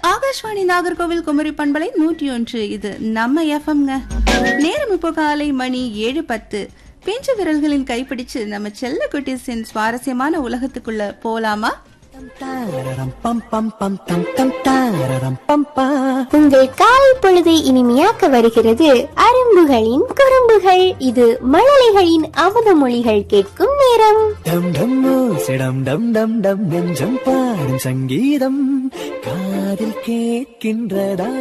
ஆகாஷ்வாணி நாகர்கோவில் குமரி பண்பலை நூற்றி ஒன்று இது நம்ம எஃப்எம்ங்க நேரம் இப்போ காலை மணி ஏழு பத்து பிஞ்சு விரல்களின் கைப்பிடிச்சு நம்ம செல்ல குட்டீஸின் சுவாரஸ்யமான உலகத்துக்குள்ள போலாமா தாரரம் பம் பம் பம் தம் தம் தாரரம் பம் பா உங்கள் காலை பொழுதை இனிமையாக்க வருகிறது அரும்புகளின் குறும்புகள் இது மழலைகளின் அமுத மொழிகள் கேட்கும் நேரம் டம் டம் சிடம் டம் டம் டம் நெஞ்சம் பாடும் சங்கீதம் காதில் கேட்கின்றதா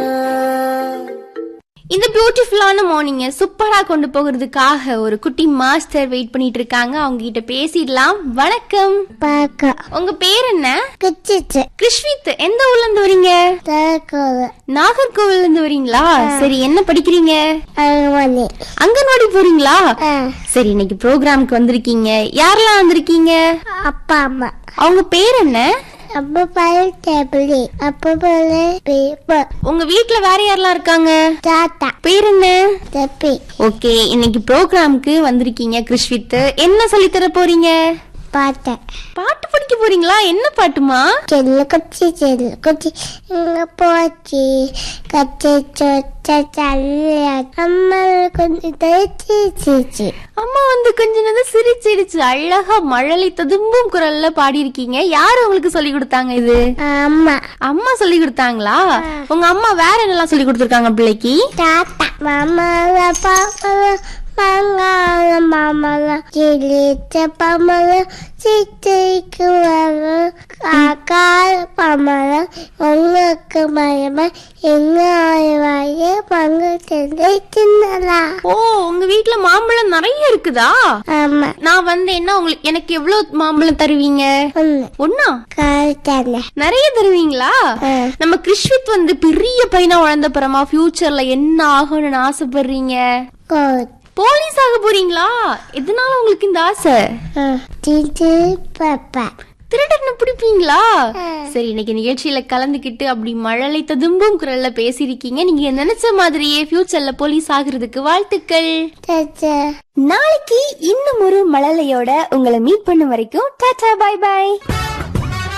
இந்த பியூட்டிஃபுல்லான மார்னிங்க சூப்பரா கொண்டு போகிறதுக்காக ஒரு குட்டி மாஸ்டர் வெயிட் பண்ணிட்டு இருக்காங்க அவங்க கிட்ட பேசிடலாம் வணக்கம் பார்க்க உங்க பேர் என்ன கிச்சிச்சு கிருஷ்வித் எந்த ஊர்ல இருந்து வரீங்க தரக்கோது நாகர்கோவில்ல இருந்து வரீங்களா சரி என்ன படிக்கிறீங்க அங்கமணி அங்கன்வாடி போறீங்களா ஆ. சரி இன்னைக்கு ப்ரோக்ராம்க்கு வந்திருக்கீங்க யாரெல்லாம் வந்திருக்கீங்க அப்பா அம்மா அவங்க பேர் என்ன அப்பா பாரு டேபிள் அப்பா பாரு பேப்பர் உங்க வீட்ல வேற யாரெல்லாம் இருக்காங்க தாத்தா பேர் என்ன தப்பி ஓகே இன்னைக்கு ப்ரோக்ராம்க்கு வந்திருக்கீங்க கிருஷ்வித் என்ன சொல்லி தர போறீங்க பார்த்தேன் பாட்டு படிக்க போறீங்களா என்ன பாட்டுமா செல்லு குச்சி செல்லு குச்சி இங்க போச்சு கச்சி சொச்ச சல்ல அம்மா கொஞ்சம் தேய்ச்சி சீச்சி அம்மா வந்து கொஞ்ச நேரம் சிரிச்சிடுச்சு அழகா மழலை ததும்பும் குரல்ல பாடியிருக்கீங்க யாரு உங்களுக்கு சொல்லி கொடுத்தாங்க இது அம்மா அம்மா சொல்லி கொடுத்தாங்களா உங்க அம்மா வேற என்னெல்லாம் சொல்லி கொடுத்துருக்காங்க பிள்ளைக்கு தாத்தா மாமால பாப்பல மங்கால மாமல கிழிச்ச பமல சித்திக்கு வர காக்கால பமல உங்களுக்கு மயம எங்க ஆய்வாய பங்கு செஞ்சு சின்னலா ஓ உங்க வீட்ல மாம்பழம் நிறைய இருக்குதா ஆமா நான் வந்தேன்னா உங்களுக்கு எனக்கு எவ்வளவு மாம்பழம் தருவீங்க ஒண்ணு ஒன்னா கழுத்தான நிறைய தருவீங்களா நம்ம கிருஷ்வித் வந்து பெரிய பையனா வளர்ந்த பிறமா ஃபியூச்சர்ல என்ன ஆகணும்னு ஆசைப்படுறீங்க கோட் போலீஸ் ஆக போறீங்களா எதனால உங்களுக்கு இந்த ஆசை சிச்சு பாப்பா திருடனை பிடிப்பீங்களா சரி இன்னைக்கு நிகழ்ச்சியில கலந்துக்கிட்டு அப்படி மழலை ததும்பும் குரல்ல பேசியிருக்கீங்க நீங்க நினைச்ச மாதிரியே ஃபியூச்சர்ல போலீஸ் ஆகுறதுக்கு வாழ்த்துக்கள் சச்சா நாளைக்கு இன்னும் ஒரு மழலையோட உங்களை மீட் பண்ண வரைக்கும் டாடா பை பை